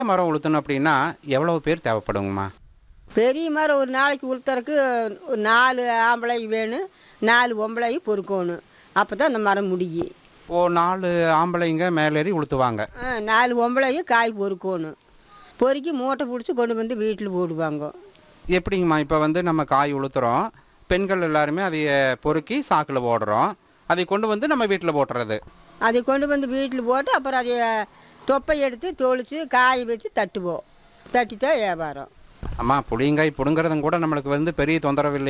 மரம் உளுத்தணும் அப்படின்னா எவ்வளவு பேர் தேவைப்படுங்கம்மா பெரிய மரம் ஒரு நாளைக்கு உளுத்தறக்கு ஒரு நாலு ஆம்பளை வேணும் நாலு பொம்பளை பொறுக்கணும் அப்போ தான் அந்த மரம் முடியும் ஓ நாலு ஆம்பளைங்க மேலேறி உளுத்துவாங்க ஆ, நாலு பொம்பளையும் காய் பொறுக்கணும் பொறுக்கி மூட்டை பிடிச்சி கொண்டு வந்து வீட்டில் போடுவாங்க எப்படிங்கம்மா இப்போ வந்து நம்ம காய் உளுத்துறோம் பெண்கள் எல்லாருமே அதை பொறுக்கி சாக்கில் போடுறோம் அதை கொண்டு வந்து நம்ம வீட்டில் போட்டுறது அதை கொண்டு வந்து வீட்டில் போட்டு அப்புறம் அதை தொப்பை எடுத்து தொளிச்சு காய வச்சு தட்டுவோம் தட்டி தான் வியாபாரம் அம்மா புளியங்காய் பிடுங்கிறதும் கூட நம்மளுக்கு வந்து பெரிய தொந்தரவு இல்லை